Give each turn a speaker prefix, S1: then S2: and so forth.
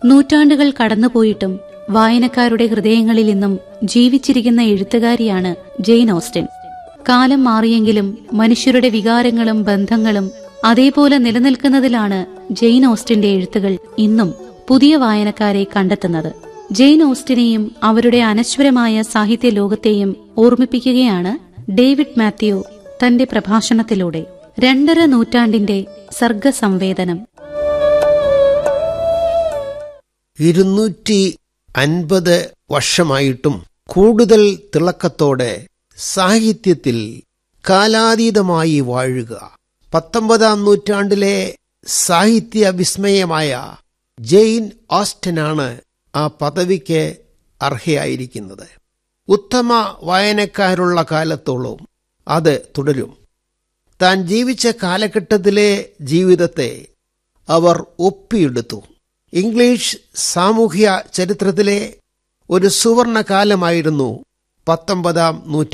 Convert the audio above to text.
S1: നൂറ്റാണ്ടുകൾ കടന്നുപോയിട്ടും വായനക്കാരുടെ ഹൃദയങ്ങളിൽ ഇന്നും ജീവിച്ചിരിക്കുന്ന എഴുത്തുകാരിയാണ് ജെയിൻ ഓസ്റ്റൻ കാലം മാറിയെങ്കിലും മനുഷ്യരുടെ വികാരങ്ങളും ബന്ധങ്ങളും അതേപോലെ നിലനിൽക്കുന്നതിലാണ് ജെയിൻ ഓസ്റ്റിന്റെ എഴുത്തുകൾ ഇന്നും പുതിയ വായനക്കാരെ കണ്ടെത്തുന്നത് ജെയിൻ ഓസ്റ്റിനെയും അവരുടെ അനശ്വരമായ സാഹിത്യ ലോകത്തെയും ഓർമ്മിപ്പിക്കുകയാണ് ഡേവിഡ് മാത്യു തന്റെ പ്രഭാഷണത്തിലൂടെ രണ്ടര നൂറ്റാണ്ടിന്റെ സർഗസംവേദനം
S2: ഇരുന്നൂറ്റി അൻപത് വർഷമായിട്ടും കൂടുതൽ തിളക്കത്തോടെ സാഹിത്യത്തിൽ കാലാതീതമായി വാഴുക പത്തൊമ്പതാം നൂറ്റാണ്ടിലെ സാഹിത്യ വിസ്മയമായ ജെയിൻ ഓസ്റ്റനാണ് ആ പദവിക്ക് അർഹയായിരിക്കുന്നത് ഉത്തമ വായനക്കാരുള്ള കാലത്തോളം അത് തുടരും താൻ ജീവിച്ച കാലഘട്ടത്തിലെ ജീവിതത്തെ അവർ ഒപ്പിയെടുത്തു ഇംഗ്ലീഷ് സാമൂഹ്യ ചരിത്രത്തിലെ ഒരു സുവർണ കാലമായിരുന്നു പത്തൊമ്പതാം നൂറ്റാണ്ട്